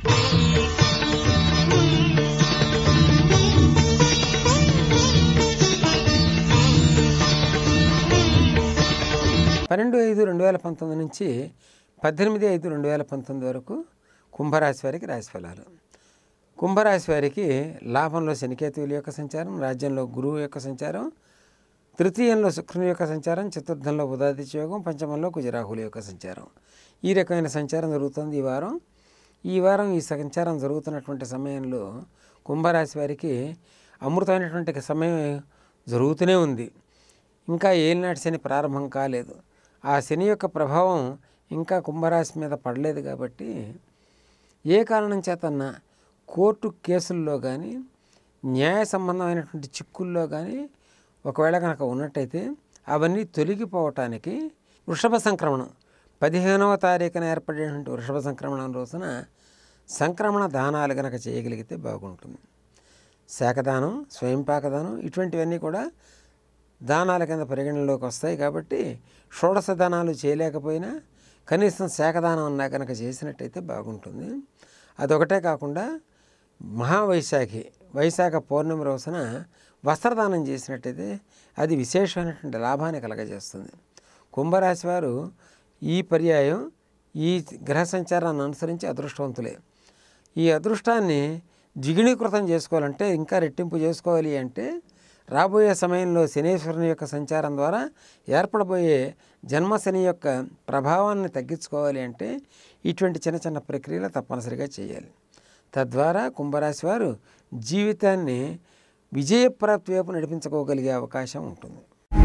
పన్నెండు ఐదు రెండు వేల పంతొమ్మిది నుంచి పద్దెనిమిది ఐదు రెండు వేల పంతొమ్మిది వరకు కుంభరాశి వారికి రాశి ఫలాలు కుంభరాశి వారికి లాభంలో శనికేతువుల యొక్క సంచారం రాజ్యంలో గురువు యొక్క సంచారం తృతీయంలో శుక్రుని యొక్క సంచారం చతుర్థంలో బుధాదిత్య యోగం పంచమంలో కుజరాహుల యొక్క సంచారం ఈ రకమైన సంచారం జరుగుతుంది ఈ వారం ఈ వారం ఈ సంచారం జరుగుతున్నటువంటి సమయంలో కుంభరాశి వారికి అమృతమైనటువంటి సమయం జరుగుతూనే ఉంది ఇంకా ఏలినాటి శని ప్రారంభం కాలేదు ఆ శని యొక్క ప్రభావం ఇంకా కుంభరాశి మీద పడలేదు కాబట్టి ఏ కారణం చేతన్నా కోర్టు కేసుల్లో కానీ న్యాయ సంబంధమైనటువంటి చిక్కుల్లో కానీ ఒకవేళ కనుక ఉన్నట్టయితే అవన్నీ తొలగిపోవటానికి వృషభ సంక్రమణం పదిహేనవ తారీఖున ఏర్పడేటువంటి వృషభ సంక్రమణం రోజున సంక్రమణ దానాలు కనుక చేయగలిగితే బాగుంటుంది శాఖదానం స్వయంపాకదానం ఇటువంటివన్నీ కూడా దానాల కింద పరిగణనలోకి వస్తాయి కాబట్టి షోడశ దానాలు చేయలేకపోయినా కనీసం శాఖదానం అన్నా కనుక చేసినట్టయితే బాగుంటుంది అదొకటే కాకుండా మహావైశాఖి వైశాఖ పౌర్ణమి రోజున వస్త్రదానం చేసినట్టయితే అది విశేషమైనటువంటి లాభాన్ని కలగజేస్తుంది కుంభరాశి వారు ఈ పర్యాయం ఈ గ్రహ సంచారాన్ని అనుసరించి అదృష్టవంతులే ఈ అదృష్టాన్ని ద్విగుణీకృతం చేసుకోవాలంటే ఇంకా రెట్టింపు చేసుకోవాలి అంటే రాబోయే సమయంలో శనీశ్వరుని యొక్క సంచారం ద్వారా ఏర్పడబోయే జన్మశని యొక్క ప్రభావాన్ని తగ్గించుకోవాలి అంటే ఇటువంటి చిన్న చిన్న ప్రక్రియలు తప్పనిసరిగా చేయాలి తద్వారా కుంభరాశి వారు జీవితాన్ని విజయప్రాప్తి వైపు నడిపించుకోగలిగే అవకాశం ఉంటుంది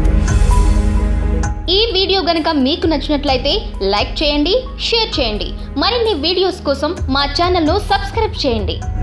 ఈ వీడియో గనుక మీకు నచ్చినట్లయితే లైక్ చేయండి షేర్ చేయండి మరిన్ని వీడియోస్ కోసం మా ఛానల్ను సబ్స్క్రైబ్ చేయండి